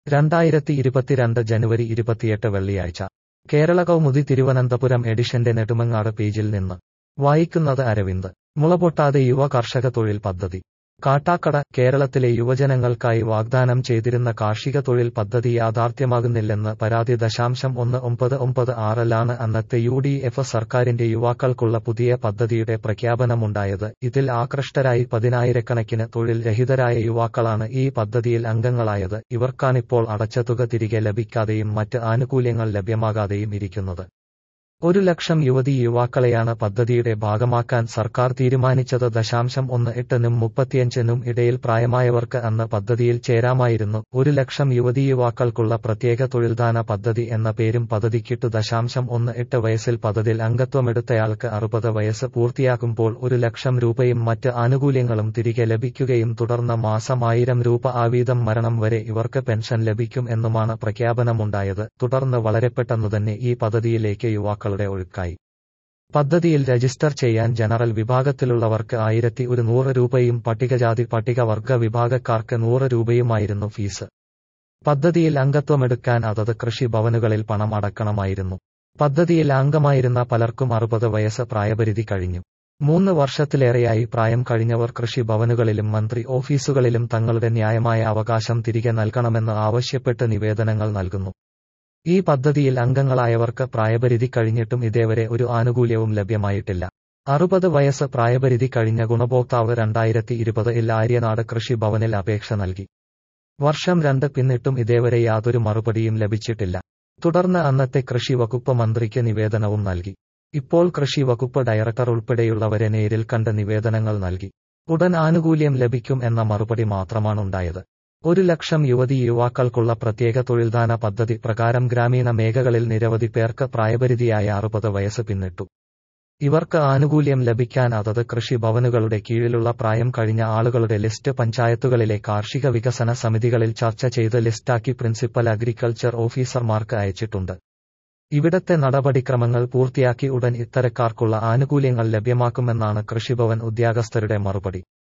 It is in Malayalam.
രണ്ടായിരത്തി ഇരുപത്തിരണ്ട് ജനുവരി ഇരുപത്തിയെട്ട് വെള്ളിയാഴ്ച കേരള കൗമുദി തിരുവനന്തപുരം എഡിഷന്റെ നെടുമങ്ങാട് പേജിൽ നിന്ന് വായിക്കുന്നത് അരവിന്ദ് മുളപൊട്ടാതെ യുവ കർഷക തൊഴിൽ പദ്ധതി കാട്ടാക്കട കേരളത്തിലെ യുവജനങ്ങൾക്കായി വാഗ്ദാനം ചെയ്തിരുന്ന കാർഷിക തൊഴിൽ പദ്ധതി യാഥാർത്ഥ്യമാകുന്നില്ലെന്ന് പരാതി ദശാംശം ഒന്ന് ഒമ്പത് ഒമ്പത് ആറിലാണ് അന്നത്തെ യു ഡി എഫ് സർക്കാരിന്റെ യുവാക്കൾക്കുള്ള പുതിയ പദ്ധതിയുടെ പ്രഖ്യാപനമുണ്ടായത് ഇതിൽ ആകൃഷ്ടരായി പതിനായിരക്കണക്കിന് തൊഴിൽ രഹിതരായ യുവാക്കളാണ് ഈ പദ്ധതിയിൽ അംഗങ്ങളായത് ഇവർക്കാണിപ്പോൾ അടച്ച തുക തിരികെ ലഭിക്കാതെയും മറ്റ് ആനുകൂല്യങ്ങൾ ലഭ്യമാകാതെയും ഇരിക്കുന്നത് ഒരു ലക്ഷം യുവതി യുവാക്കളെയാണ് പദ്ധതിയുടെ ഭാഗമാക്കാൻ സർക്കാർ തീരുമാനിച്ചത് ദശാംശം ഒന്ന് എട്ടിനും മുപ്പത്തിയഞ്ചിനും ഇടയിൽ പ്രായമായവർക്ക് അന്ന് പദ്ധതിയിൽ ചേരാമായിരുന്നു ഒരു ലക്ഷം യുവതി യുവാക്കൾക്കുള്ള പ്രത്യേക തൊഴിൽദാന പദ്ധതി എന്ന പേരും പദ്ധതിക്കിട്ടു ദശാംശം ഒന്ന് എട്ട് വയസ്സിൽ പദ്ധതിയിൽ അംഗത്വമെടുത്തയാൾക്ക് അറുപത് വയസ്സ് പൂർത്തിയാകുമ്പോൾ ഒരു ലക്ഷം രൂപയും മറ്റ് ആനുകൂല്യങ്ങളും തിരികെ ലഭിക്കുകയും തുടർന്ന് മാസം ആയിരം രൂപ ആവീതം മരണം വരെ ഇവർക്ക് പെൻഷൻ ലഭിക്കും എന്നുമാണ് പ്രഖ്യാപനമുണ്ടായത് തുടർന്ന് വളരെ പെട്ടെന്ന് തന്നെ ഈ പദ്ധതിയിലേക്ക് യുവാക്കൾ യുവാക്കളുടെ ഒഴുക്കായി പദ്ധതിയിൽ രജിസ്റ്റർ ചെയ്യാൻ ജനറൽ വിഭാഗത്തിലുള്ളവർക്ക് ആയിരത്തി ഒരു നൂറ് രൂപയും പട്ടികജാതി പട്ടികവർഗ വിഭാഗക്കാർക്ക് നൂറ് രൂപയുമായിരുന്നു ഫീസ് പദ്ധതിയിൽ അംഗത്വമെടുക്കാൻ അതത് കൃഷി ഭവനുകളിൽ പണം അടക്കണമായിരുന്നു പദ്ധതിയിൽ അംഗമായിരുന്ന പലർക്കും അറുപത് വയസ്സ് പ്രായപരിധി കഴിഞ്ഞു മൂന്ന് വർഷത്തിലേറെയായി പ്രായം കഴിഞ്ഞവർ കൃഷി ഭവനുകളിലും മന്ത്രി ഓഫീസുകളിലും തങ്ങളുടെ ന്യായമായ അവകാശം തിരികെ നൽകണമെന്ന് ആവശ്യപ്പെട്ട് നിവേദനങ്ങൾ നൽകുന്നു ഈ പദ്ധതിയിൽ അംഗങ്ങളായവർക്ക് പ്രായപരിധി കഴിഞ്ഞിട്ടും ഇതേവരെ ഒരു ആനുകൂല്യവും ലഭ്യമായിട്ടില്ല അറുപത് വയസ്സ് പ്രായപരിധി കഴിഞ്ഞ ഗുണഭോക്താവ് രണ്ടായിരത്തി ഇരുപതിൽ ആര്യനാട് കൃഷി ഭവനിൽ അപേക്ഷ നൽകി വർഷം രണ്ട് പിന്നിട്ടും ഇതേവരെ യാതൊരു മറുപടിയും ലഭിച്ചിട്ടില്ല തുടർന്ന് അന്നത്തെ കൃഷി വകുപ്പ് മന്ത്രിക്ക് നിവേദനവും നൽകി ഇപ്പോൾ കൃഷി വകുപ്പ് ഡയറക്ടർ ഉൾപ്പെടെയുള്ളവരെ നേരിൽ കണ്ട് നിവേദനങ്ങൾ നൽകി ഉടൻ ആനുകൂല്യം ലഭിക്കും എന്ന മറുപടി മാത്രമാണുണ്ടായത് ഒരു ലക്ഷം യുവതി യുവാക്കൾക്കുള്ള പ്രത്യേക തൊഴിൽദാന പദ്ധതി പ്രകാരം ഗ്രാമീണ മേഖലകളിൽ നിരവധി പേർക്ക് പ്രായപരിധിയായ അറുപത് വയസ്സ് പിന്നിട്ടു ഇവർക്ക് ആനുകൂല്യം ലഭിക്കാൻ അതത് കൃഷി ഭവനുകളുടെ കീഴിലുള്ള പ്രായം കഴിഞ്ഞ ആളുകളുടെ ലിസ്റ്റ് പഞ്ചായത്തുകളിലെ കാർഷിക വികസന സമിതികളിൽ ചർച്ച ചെയ്ത് ലിസ്റ്റാക്കി പ്രിൻസിപ്പൽ അഗ്രികൾച്ചർ ഓഫീസർമാർക്ക് അയച്ചിട്ടുണ്ട് ഇവിടത്തെ നടപടിക്രമങ്ങൾ പൂർത്തിയാക്കി ഉടൻ ഇത്തരക്കാർക്കുള്ള ആനുകൂല്യങ്ങൾ ലഭ്യമാക്കുമെന്നാണ് കൃഷിഭവൻ ഉദ്യോഗസ്ഥരുടെ മറുപടി